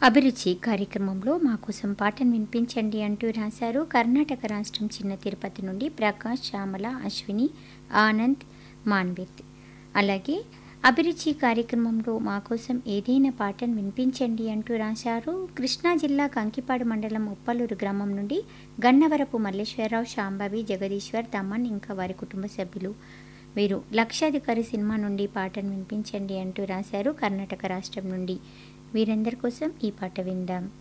అభిరుచి కార్యక్రమంలో మా కోసం పాటను వినిపించండి అంటూ రాశారు కర్ణాటక రాష్ట్రం చిన్న తిరుపతి నుండి ప్రకాష్ శ్యామల అశ్విని ఆనంద్ మాన్విత్ అలాగే అభిరుచి కార్యక్రమంలో మా కోసం ఏదైనా పాటను వినిపించండి అంటూ రాశారు కృష్ణా జిల్లా కంకిపాడు మండలం ఉప్పలూరు గ్రామం నుండి గన్నవరపు మల్లేశ్వరరావు శాంభవి జగదీశ్వర్ దమన్ ఇంకా వారి కుటుంబ సభ్యులు వీరు లక్షాధికారి సినిమా నుండి పాటను వినిపించండి అంటూ రాశారు కర్ణాటక రాష్ట్రం నుండి వీరందరి కోసం ఈ పాట విందాం